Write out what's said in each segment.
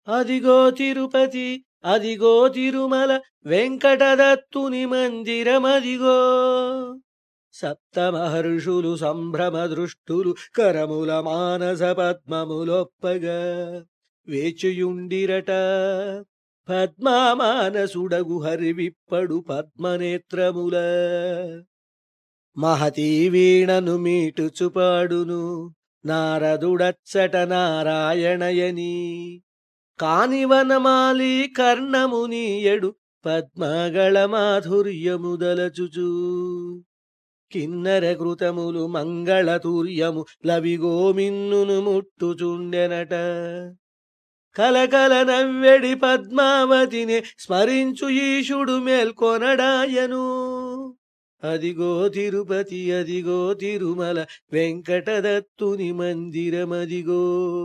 అదిగో తిరుపతి అదిగో తిరుమల వెంకటదత్తుని మందిరమదిగో సప్తమహర్షులు సంభ్రమ దృష్టులు కరముల మానస పద్మములొప్పగా వేచియుండిరట పద్మామానసుడగు హరివిప్పడు పద్మనేత్రముల మహతీ వీణను మీటుచుపాడును నారదుడచ్చట నారాయణయని కానివనమాలి కర్ణమునీయడు పద్మగళ మాధుర్యముదలచుచు కిన్నర కృతములు మంగళతూర్యము లవిగోమిన్నును ముట్టుచుండెనట కలకల నవ్వెడి పద్మావతిని స్మరించు ఈశుడు మేల్కొనడాయను అదిగో తిరుపతి అదిగో తిరుమల వెంకటదత్తుని మందిరమదిగో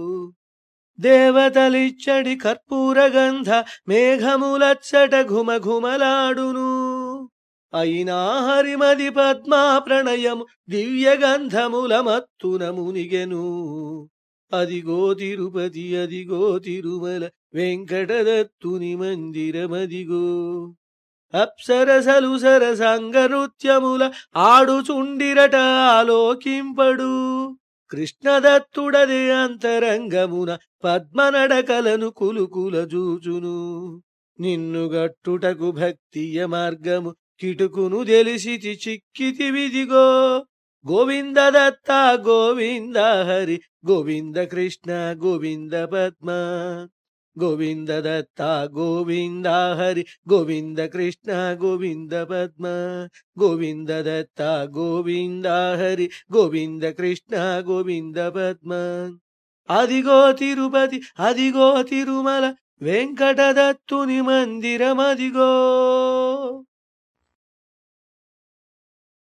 దేవతలిచ్చడి కర్పూర గంధ మేఘములచ్చట ఘుమఘుమలాడును అయినా హరిమది పద్మా ప్రణయము దివ్య గంధముల మత్తున మునిగెను అదిగో తిరుపతి అదిగో తిరుమల వెంకటదత్తుని మందిరమదిగో అప్సరసలు సరసంగ నృత్యముల ఆడుచుండిరట ఆలోకింపడు కృష్ణదత్తుడది అంతరంగమున పద్మనడకలను కులుకుల జూచును నిన్ను గట్టుటకు భక్తియ మార్గము కిటుకును తెలిసితి చిక్కితి విదిగో గోవింద దత్త గోవింద హరి గోవింద కృష్ణ గోవింద పద్మ గోవింద దత్త గోవింద హరి గోవింద కృష్ణ గోవింద పద్మ గోవింద దత్త గోవింద హరి గోవింద కృష్ణ గోవింద పద్మ అదిగో తిరుపతి అదిగో తిరుమల వెంకటదత్తుని మందిరమదిగో